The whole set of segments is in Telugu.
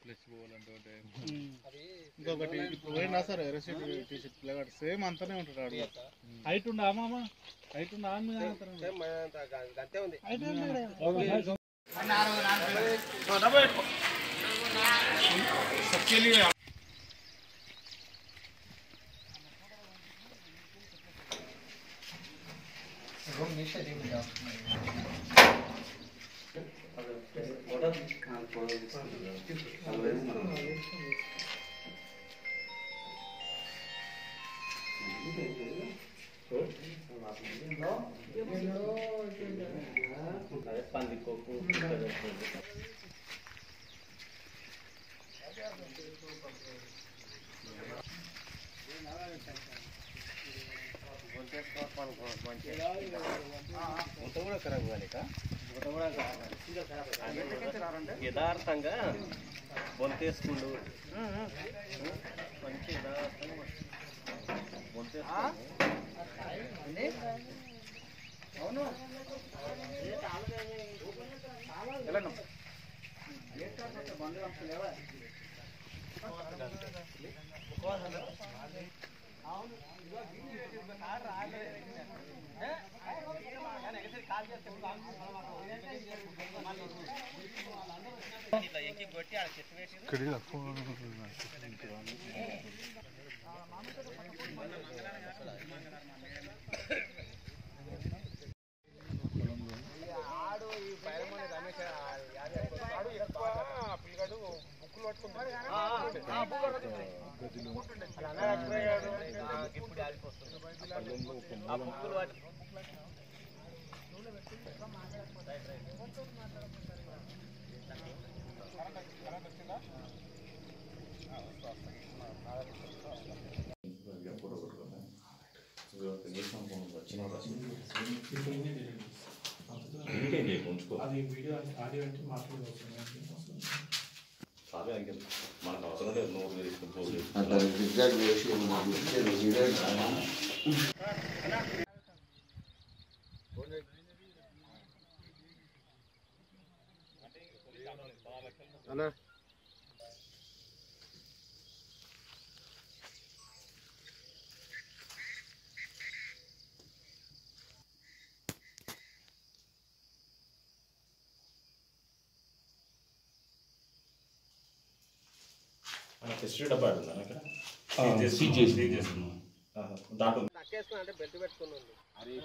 ఇంకొకటి ఇప్పుడు పోయినా సరే రెసిట్ టీ షర్ట్ పిల్లగాడు సేమ్ అంతనే ఉంటాడు ఆడు హైట్ ఉండా మామ హైట్ ఉండా అని అంతే ఉంది యథార్థంగా బొంతేసుకుండు మంచి యథార్థంగా బొంతేసుకుండు ఇట్లా ఎక్కి కొట్టి ఆడ చెట్టు వేసి ఆ బుక్కులు వాటి అది వీడియో ఆడియో అంటే మాట్లాడవచ్చు మనకు అవసరం లేదు నోరు తీసుకుని పోగు అట్లా రిజెక్ట్ చేసి మాకు ఇచ్చేది వీడియో కాదా? హిస్టరీ డబ్బా ఉందా అక్కడ ఆహా. దాంట్లో నక్కేసుకుని అంటే బెల్ట్ పెట్టుకుని ఉంది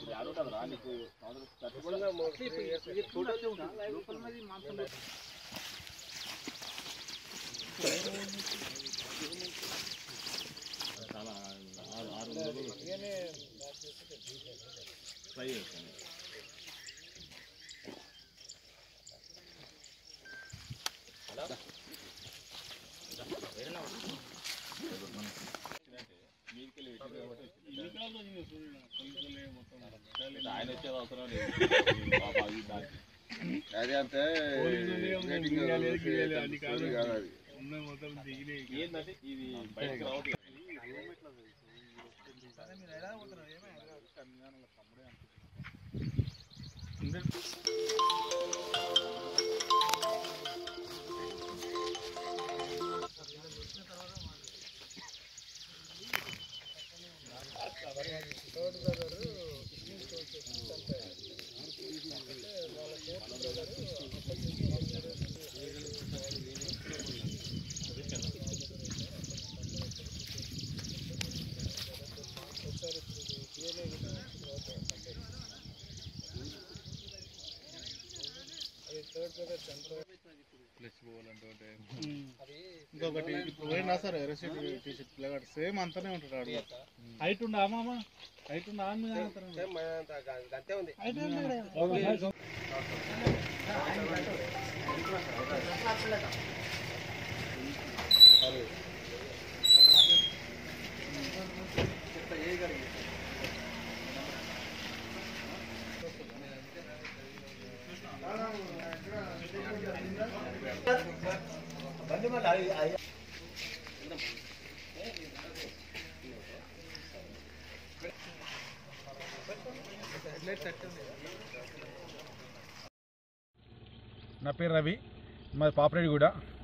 ఆయన వచ్చేది అవసరం లేదు పాప అది దానికి. అది అంతే రేటింగ్ స్టోరీ కాదు అది. ఏంటంటే ఇది బయటకు రావట్లేదు ఇంకొకటి ఇప్పుడు పోయినా సరే రెసిట్ టీ షర్ట్ పిల్లగాడు సేమ్ అంతనే ఉంటాడు ఆడు హైట్ ఉండా మామ హైట్ ఉండా అని అంతే ఉంది నా పేరు రవి మాది పాపరేడిగూడ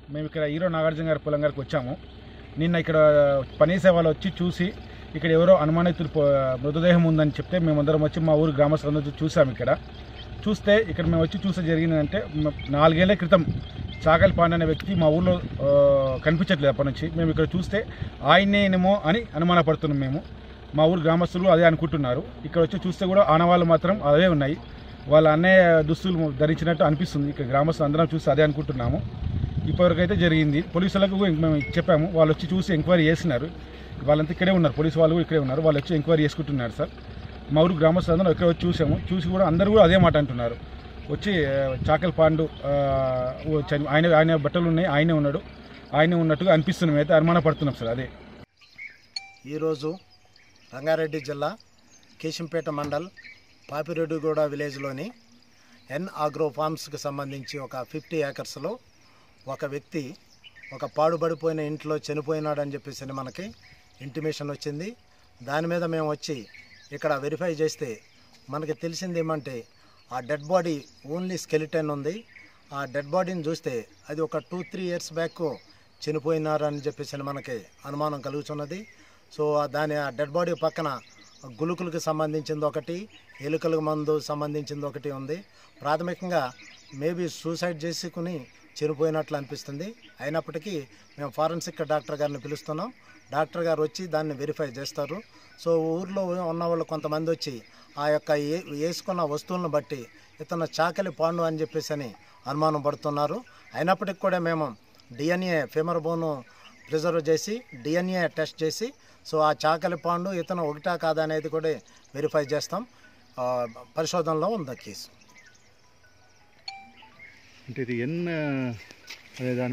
మేము ఇక్కడ హీరో నాగార్జున గారి పొలం గారికి వచ్చాము నిన్న ఇక్కడ పని సేవలు వచ్చి చూసి ఇక్కడ ఎవరో అనుమానితులు పో- మృతదేహం ఉందని చెప్తే మేమందరం వచ్చి మా ఊరు గ్రామస్తులందరూ చూసాము ఇక్కడ చూస్తే ఇక్కడ మేము వచ్చి చూస్తే జరిగిందంటే మ- నాలుగేళ్ల క్రితం చాకలి పాండే అనే వ్యక్తి మా ఊర్లో ఆ, కనిపించట్లేదు అప్పటి నుంచి మేము ఇక్కడ చూస్తే ఆయనేనేమో అని అనుమానపడుతున్నాం మేము మా ఊరు గ్రామస్తులు అదే అనుకుంటున్నారు ఇక్కడ వచ్చి చూస్తే కూడా ఆనవాళ్ళు మాత్రం అదే ఉన్నాయి వాళ్ళ అన్నయ్య దుస్తులు ధరించినట్టు అనిపిస్తుంది ఇక్కడ గ్రామస్తులు అందరం చూసి అదే అనుకుంటున్నాము ఇప్పటివరకు అయితే జరిగింది పోలీసులకు మేము చెప్పాము వాళ్ళు వచ్చి చూసి ఎంక్వైరీ చేసినారు వాళ్ళంతా ఇక్కడే ఉన్నారు పోలీసు వాళ్ళు కూడా ఇక్కడే ఉన్నారు వాళ్ళు వచ్చి ఎంక్వైరీ చేసుకుంటున్నారు సార్ మా ఊరు గ్రామస్తులు అందరూ ఇక్కడ వచ్చి చూసాము చూసి కూడా అందరూ కూడా అదే మాట అంటున్నారు వచ్చి ఆ, చాకల్ పాండు ఆ, ఓ చని- ఆయన ఆయన బట్టలు ఉన్నాయి ఆయనే ఉన్నాడు ఆయనే ఉన్నట్టుగా అనిపిస్తున్నాం అయితే అనుమానపడుతున్నాం సార్ అదే ఈరోజు రంగారెడ్డి జిల్లా కేశంపేట మండల్ పాపిరెడ్డిగూడ విలేజ్లోని ఎన్ ఆగ్రో ఫార్మ్స్కి సంబంధించి ఒక ఫిఫ్టీ ఏకర్స్లో ఒక వ్యక్తి ఒక పాడుబడిపోయిన ఇంట్లో చనిపోయినాడని చెప్పేసి మనకి ఇంటిమేషన్ వచ్చింది దాని మీద మేము వచ్చి ఇక్కడ వెరిఫై చేస్తే మనకి తెలిసింది ఏమంటే ఆ డెడ్ బాడీ ఓన్లీ స్కెలిటన్ ఉంది ఆ డెడ్ బాడీని చూస్తే అది ఒక టూ త్రీ ఇయర్స్ బ్యాక్ చనిపోయినారని చెప్పేసి మనకి అనుమానం కలుగుతున్నది సో ఆ దాని ఆ డెడ్ బాడీ పక్కన గులుకులకు సంబంధించింది ఒకటి ఎలుకల మందు సంబంధించింది ఒకటి ఉంది ప్రాథమికంగా మేబీ సూసైడ్ చేసుకుని చనిపోయినట్లు అనిపిస్తుంది అయినప్పటికీ మేము ఫారెన్సిక్ డాక్టర్ గారిని పిలుస్తున్నాం డాక్టర్ గారు వచ్చి దాన్ని వెరిఫై చేస్తారు సో ఊర్లో ఉన్న వాళ్ళు కొంతమంది వచ్చి ఆ యొక్క ఏ- వేసుకున్న వస్తువులను బట్టి ఇతను చాకలి పాండు అని చెప్పేసి అని అనుమానం పడుతున్నారు అయినప్పటికీ కూడా మేము డిఎన్ఏ ఫెమర్ బోను ప్రిజర్వ్ చేసి డిఎన్ఏ టెస్ట్ చేసి సో ఆ చాకలి పాండు ఇతను ఒకటా కాదా అనేది కూడా వెరిఫై చేస్తాం ఆ, పరిశోధనలో ఉంది ఆ కేసు అంటే ఇది ఎన్ అదే దాని